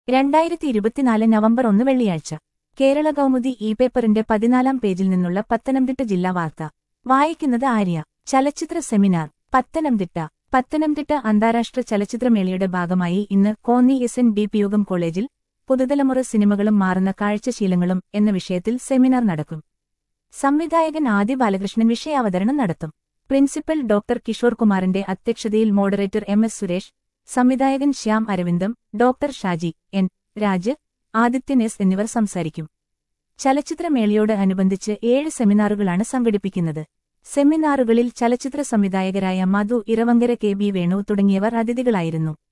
രണ്ടായിരത്തി ഇരുപത്തിനാല് നവംബർ ഒന്ന് വെള്ളിയാഴ്ച കേരള കൗമുദി ഇ പേപ്പറിന്റെ പതിനാലാം പേജിൽ നിന്നുള്ള പത്തനംതിട്ട ജില്ലാ വാർത്ത വായിക്കുന്നത് ആര്യ ചലച്ചിത്ര സെമിനാർ പത്തനംതിട്ട പത്തനംതിട്ട അന്താരാഷ്ട്ര ചലച്ചിത്രമേളയുടെ ഭാഗമായി ഇന്ന് Konni S N D P Yogam കോളേജിൽ പുതുതലമുറ സിനിമകളും മാറുന്ന കാഴ്ചശീലങ്ങളും എന്ന വിഷയത്തിൽ സെമിനാർ നടക്കും സംവിധായകൻ ആദി ബാലകൃഷ്ണൻ വിഷയാവതരണം നടത്തും പ്രിൻസിപ്പൽ ഡോക്ടർ കിഷോർ കുമാറിന്റെ അധ്യക്ഷതയിൽ മോഡറേറ്റർ എം എസ് സുരേഷ് സംവിധായകൻ Shyam Aravindam doctor Shaji N Raj Adithyan S എന്നിവർ സംസാരിക്കും ചലച്ചിത്രമേളയോട് അനുബന്ധിച്ച് ഏഴ് സെമിനാറുകളാണ് സംഘടിപ്പിക്കുന്നത് സെമിനാറുകളിൽ ചലച്ചിത്ര സംവിധായകരായ മധു ഇറവങ്കര കെ ബി വേണു തുടങ്ങിയവർ അതിഥികളായിരുന്നു